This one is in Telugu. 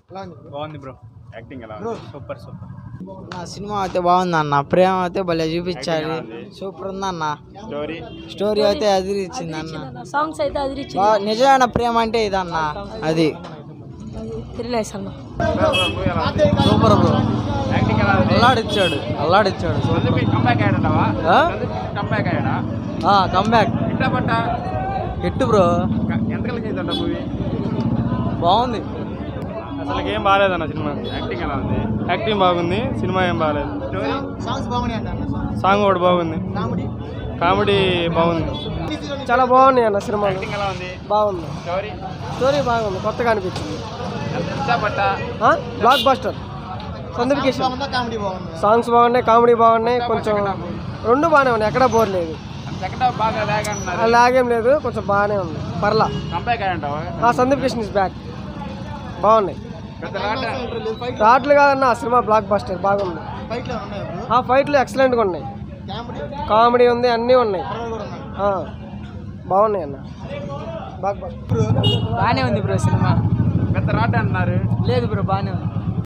బాగుంది బ్రో యాక్టింగ్ ఎలా సూపర్ సూపర్ నా సినిమా అయితే బాగుంది అన్న ప్రేమ అయితే భలే చూపించారు సూపర్ ఉంది అన్న స్టోరీ స్టోరీ అయితే అదిరిచ్చింది అన్న సాంగ్స్ అయితే అదిరిచ్చి బా- నిజమైన ప్రేమ అంటే ఇదన్న అది రిలీజ్ అన్న సూపర్ బ్రో యాక్టింగ్ ఎలా ఉంది అల్లాడిచ్చాడు అల్లాడిచ్చాడు కంబ్యాక్ అయ్యాడంటావా ఆ? కంబ్యాక్ అయ్యాడా కమ్బ్యాక్ ఇట్టా పట్టా హిట్ బ్రో ఎంత కలిగి అవుతుంట మూవీ బాగుంది అసలు ఏం బాగాలేదన్న సినిమా యాక్టింగ్ ఎలా ఉంది యాక్టింగ్ బాగుంది సినిమా ఏం బాగాలేదు స్టోరీ సాంగ్ ఒకటి బాగుంది కామెడీ బాగుంది చాలా బాగున్నాయి అన్న సినిమా యాక్టింగ్ ఎలా ఉంది బాగుంది స్టోరీ స్టోరీ బాగుంది కొత్తగా అనిపించింది ఇట్టా పట్టా బ్లాక్ బస్టర్ సందర్భికేషన్ సాంగ్స్ బాగున్నాయి కామెడీ బాగున్నాయి కొంచెం రెండు బాగానే ఉన్నాయి ఎక్కడ బోర్ లేదు సెకండ్ హాఫ్ బాగా లేక అంటున్నారు లాగేం లేదు కొంచెం బాగానే ఉంది పర్లా కంబ్యాక్ అయ్యాడంటావా ఆ సందర్భికేషన్ ఇస్ బ్యాక్ బాగున్నాయి పెద్ద రాట రాట్లు కాదన్న ఆ సినిమా బ్లాక్ బస్టర్ బాగుంది ఆ ఫైట్లు ఎక్సలెంట్గా ఉన్నాయి కామెడీ ఉంది అన్నీ ఉన్నాయి ఆ, బాగున్నాయి అన్న బ్లాక్ బస్టర్ బాగానే ఉంది బ్రో సినిమా పెద్ద రాట అంటున్నారు లేదు బ్రో బాగానే ఉంది